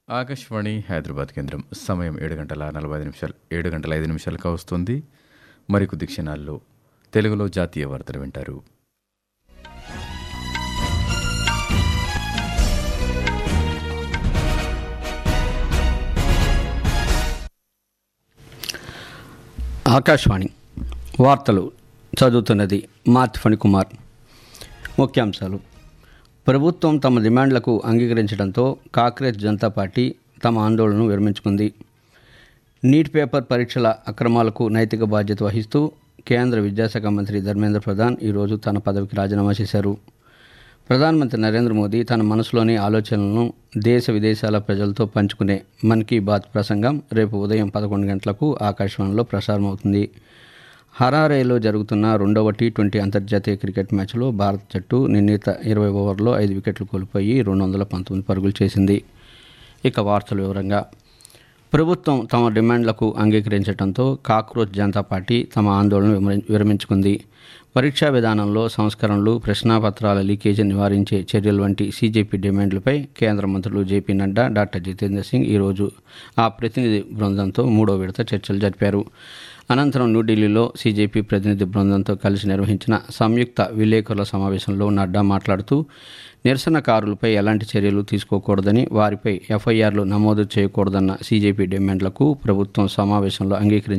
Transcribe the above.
ఆకాశవాణి హైదరాబాద్ కేంద్రం సమయం ఏడు గంటల నలభై ఐదు నిమిషాలు ఏడు గంటల ఐదు నిమిషాలకు వస్తుంది మరికొద్ది క్షణాల్లో తెలుగులో జాతీయ వార్తలు వింటారు ఆకాశవాణి వార్తలు చదువుతున్నది మార్తి ఫణికుమార్ ముఖ్యాంశాలు ప్రభుత్వం తమ డిమాండ్లకు అంగీకరించడంతో కాంగ్రెస్ జనతా పార్టీ తమ ఆందోళనను విరమించుకుంది నీట్ పేపర్ పరీక్షల అక్రమాలకు నైతిక బాధ్యత వహిస్తూ కేంద్ర విద్యాశాఖ మంత్రి ధర్మేంద్ర ప్రధాన్ ఈరోజు తన పదవికి రాజీనామా చేశారు ప్రధానమంత్రి నరేంద్ర మోదీ తన మనసులోని ఆలోచనలను దేశ విదేశాల ప్రజలతో పంచుకునే మన్ కీ బాత్ ప్రసంగం రేపు ఉదయం పదకొండు గంటలకు ఆకాశవాణిలో ప్రసారమవుతుంది హరారేలో జరుగుతున్న రెండవ టీ ట్వంటీ అంతర్జాతీయ క్రికెట్ మ్యాచ్లో భారత జట్టు నిర్ణీత ఇరవై ఓవర్లో ఐదు వికెట్లు కోల్పోయి రెండు వందల పంతొమ్మిది పరుగులు చేసింది ఇక వార్తల వివరంగా ప్రభుత్వం తమ డిమాండ్లకు అంగీకరించడంతో కాక్రోచ్ జనతా పార్టీ తమ ఆందోళన విమరి- విరమించుకుంది పరీక్షా విధానంలో సంస్కరణలు ప్రశ్నాపత్రాల లీకేజీ నివారించే చర్యలు వంటి సీజేపీ డిమాండ్లపై కేంద్ర మంత్రులు జేపీ నడ్డా డాక్టర్ జితేంద్ర సింగ్ ఈరోజు ఆ ప్రతినిధి బృందంతో మూడో విడత చర్చలు జరిపారు అనంతరం న్యూఢిల్లీలో సీజేపీ ప్రతినిధి బృందంతో కలిసి నిర్వహించిన సంయుక్త విలేకరుల సమావేశంలో నడ్డా మాట్లాడుతూ నిరసనకారులపై ఎలాంటి చర్యలు తీసుకోకూడదని వారిపై ఎఫ్ఐఆర్లు నమోదు చేయకూడదన్న సీజేపీ డిమాండ్లకు ప్రభుత్వం సమావేశంలో అంగీకరించింది